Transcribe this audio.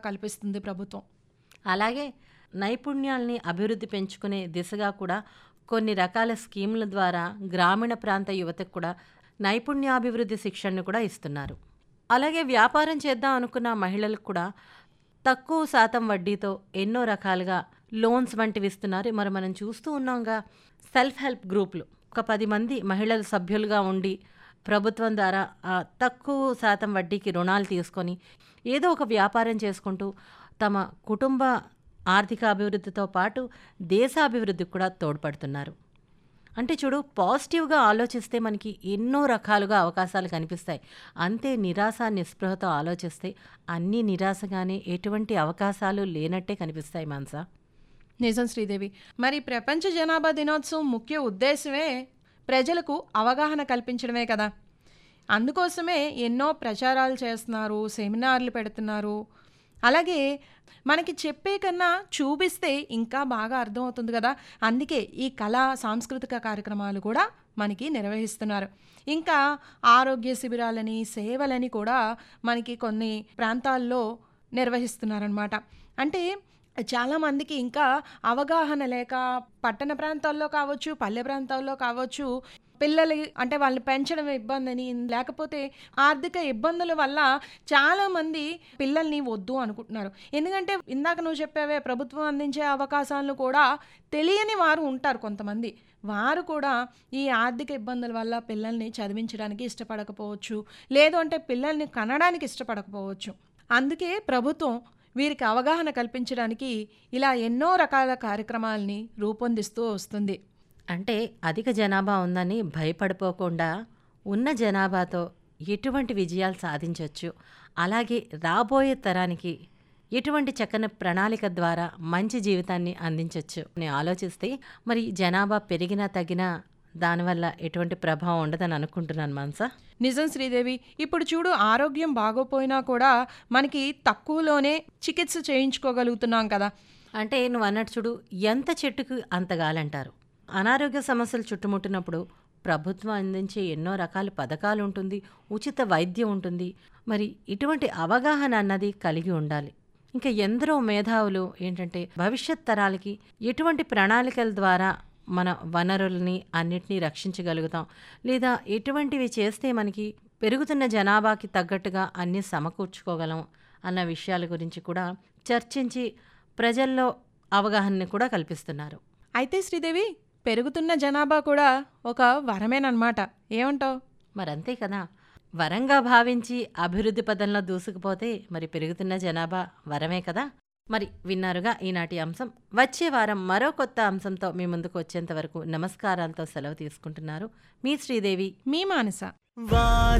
కల్పిస్తుంది ప్రభుత్వం అలాగే నైపుణ్యాల్ని అభివృద్ధి పెంచుకునే దిశగా కూడా కొన్ని రకాల స్కీముల ద్వారా గ్రామీణ ప్రాంత యువతకు కూడా నైపుణ్యాభివృద్ధి శిక్షణను కూడా ఇస్తున్నారు అలాగే వ్యాపారం చేద్దాం అనుకున్న మహిళలకు కూడా తక్కువ శాతం వడ్డీతో ఎన్నో రకాలుగా లోన్స్ వంటివి ఇస్తున్నారు మరి మనం చూస్తూ ఉన్నాంగా సెల్ఫ్ హెల్ప్ గ్రూపులు ఒక పది మంది మహిళలు సభ్యులుగా ఉండి ప్రభుత్వం ద్వారా ఆ, తక్కువ శాతం వడ్డీకి రుణాలు తీసుకొని ఏదో ఒక వ్యాపారం చేసుకుంటూ తమ కుటుంబ ఆర్థిక అభివృద్ధితో పాటు దేశ అభివృద్ధికి కూడా తోడ్పడుతున్నారు అంటే చూడు పాజిటివ్గా ఆలోచిస్తే మనకి ఎన్నో రకాలుగా అవకాశాలు కనిపిస్తాయి అంతే నిరాశ నిస్పృహతో ఆలోచిస్తే అన్నీ నిరాశగానే ఎటువంటి అవకాశాలు లేనట్టే కనిపిస్తాయి మాన్సా నిజం శ్రీదేవి మరి ప్రపంచ జనాభా దినోత్సవం ముఖ్య ఉద్దేశమే ప్రజలకు అవగాహన కల్పించడమే కదా అందుకోసమే ఎన్నో ప్రచారాలు చేస్తున్నారు సెమినార్లు పెడుతున్నారు అలాగే మనకి చెప్పే కన్నా చూపిస్తే ఇంకా బాగా అర్థమవుతుంది కదా అందుకే ఈ కళా సాంస్కృతిక కార్యక్రమాలు కూడా మనకి నిర్వహిస్తున్నారు ఇంకా ఆరోగ్య శిబిరాలని సేవలని కూడా మనకి కొన్ని ప్రాంతాల్లో నిర్వహిస్తున్నారనమాట అంటే చాలామందికి ఇంకా అవగాహన లేక పట్టణ ప్రాంతాల్లో కావచ్చు పల్లె ప్రాంతాల్లో కావచ్చు పిల్లలు అంటే వాళ్ళని పెంచడం ఇబ్బంది అని లేకపోతే ఆర్థిక ఇబ్బందుల వల్ల చాలామంది పిల్లల్ని వద్దు అనుకుంటున్నారు ఎందుకంటే ఇందాక నువ్వు చెప్పావే ప్రభుత్వం అందించే అవకాశాలను కూడా తెలియని వారు ఉంటారు కొంతమంది వారు కూడా ఈ ఆర్థిక ఇబ్బందుల వల్ల పిల్లల్ని చదివించడానికి ఇష్టపడకపోవచ్చు లేదు అంటే పిల్లల్ని కనడానికి ఇష్టపడకపోవచ్చు అందుకే ప్రభుత్వం వీరికి అవగాహన కల్పించడానికి ఇలా ఎన్నో రకాల కార్యక్రమాల్ని రూపొందిస్తూ వస్తుంది అంటే అధిక జనాభా ఉందని భయపడిపోకుండా ఉన్న జనాభాతో ఎటువంటి విజయాలు సాధించవచ్చు అలాగే రాబోయే తరానికి ఎటువంటి చక్కని ప్రణాళిక ద్వారా మంచి జీవితాన్ని అందించవచ్చు అని ఆలోచిస్తే మరి జనాభా పెరిగినా తగ్గినా దానివల్ల ఎటువంటి ప్రభావం ఉండదని అనుకుంటున్నాను మాన్సా నిజం శ్రీదేవి ఇప్పుడు చూడు ఆరోగ్యం బాగోపోయినా కూడా మనకి తక్కువలోనే చికిత్స చేయించుకోగలుగుతున్నాం కదా అంటే నువ్వు అన్నట్టు చూడు ఎంత చెట్టుకు అంత గాలంటారు అనారోగ్య సమస్యలు చుట్టుముట్టినప్పుడు ప్రభుత్వం అందించే ఎన్నో రకాల పథకాలు ఉంటుంది ఉచిత వైద్యం ఉంటుంది మరి ఇటువంటి అవగాహన అన్నది కలిగి ఉండాలి ఇంకా ఎందరో మేధావులు ఏంటంటే భవిష్యత్ తరాలకి ఎటువంటి ప్రణాళికల ద్వారా మన వనరుల్ని అన్నిటినీ రక్షించగలుగుతాం లేదా ఎటువంటివి చేస్తే మనకి పెరుగుతున్న జనాభాకి తగ్గట్టుగా అన్నీ సమకూర్చుకోగలం అన్న విషయాల గురించి కూడా చర్చించి ప్రజల్లో అవగాహనని కూడా కల్పిస్తున్నారు అయితే శ్రీదేవి పెరుగుతున్న జనాభా కూడా ఒక వరమేనమాట ఏమంటావు మరి అంతే కదా వరంగా భావించి అభివృద్ధి పదంలో దూసుకుపోతే మరి పెరుగుతున్న జనాభా వరమే కదా మరి విన్నారుగా ఈనాటి అంశం వచ్చే వారం మరో కొత్త అంశంతో మీ ముందుకు వచ్చేంత వరకు నమస్కారాలతో సెలవు తీసుకుంటున్నారు మీ శ్రీదేవి మీ మానస వా